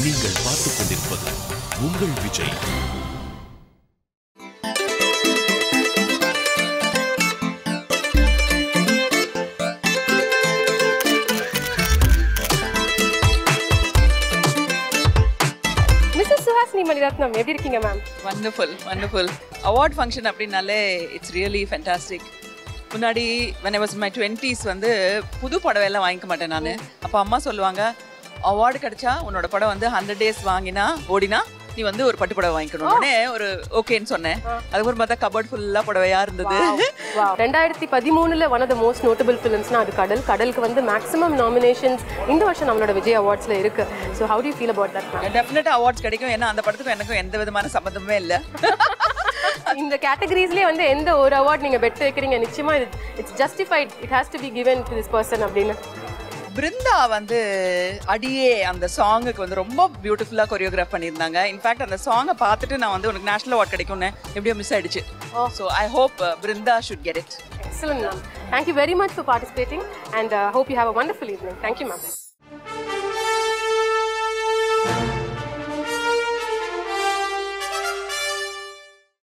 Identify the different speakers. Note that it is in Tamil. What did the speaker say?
Speaker 1: நீங்கள் பார்த்துக் கொண்டிருப்பது உங்கள் விஜய்
Speaker 2: மிஸ்ஸஸ் சுஹாசினி மணிரத்னம் எப்படி இருக்கீங்க ma'am
Speaker 3: wonderful wonderful award function அப்படின்னாலே இட்ஸ் ரியலி ஃபென்டாஸ்டிக் முன்னாடி when I was my twenties வந்து புது புடவை எல்லாம் வாங்கிக்க மாட்டேன் நான் அப்போ அம்மா சொல்லுவாங்க அவார்டு கிடைச்சா உன்னோட படம் வந்து ஹண்ட்ரட் டேஸ் வாங்கினா ஓடினா நீ வந்து ஒரு பட்டு புடவை வாங்கிக்கணும் உடனே ஒரு ஓகேன்னு சொன்னேன் அதுக்கப்புறம் பார்த்தா கபோர்ட் ஃபுல்லாக புடவையா இருந்தது
Speaker 2: ரெண்டாயிரத்தி பதிமூணுல one of the most notable ஃபிலிம்ஸ்னா அது கடல் கடலுக்கு வந்து மேக்ஸிமம் நாமினேஷன்ஸ் இந்த வருஷம் நம்மளோட விஜய் அவார்ட்ஸ்ல இருக்கு so how to feel about that ma'am
Speaker 3: டெஃபினட்டாக அவார்ட்ஸ் கிடைக்கும் ஏன்னா அந்த படத்துக்கும் எனக்கும் எந்த விதமான சம்மந்தமே இல்லை
Speaker 2: இந்த கேட்டகரிஸ்லயே வந்து எந்த ஒரு அவார்ட் நீங்க பெட் வைக்கிறீங்க நிச்சயமா it's justified it has to be given to this person அப்படின்னு
Speaker 3: பிருந்தா வந்து அடியே அந்த சாங்குக்கு வந்து ரொம்ப பியூட்டிஃபுல்லாக கொரியோகிராஃப் பண்ணியிருந்தாங்க இன்ஃபேக்ட் அந்த சாங்கை பார்த்துட்டு நான் வந்து உனக்கு நேஷனல் அவார்ட் கிடைக்கும்னு எப்படியோ மிஸ் ஆயிடுச்சு so I hope Brinda should get it
Speaker 2: excellent ma'am thank you very much for participating and hope you have a wonderful evening thank you ma'am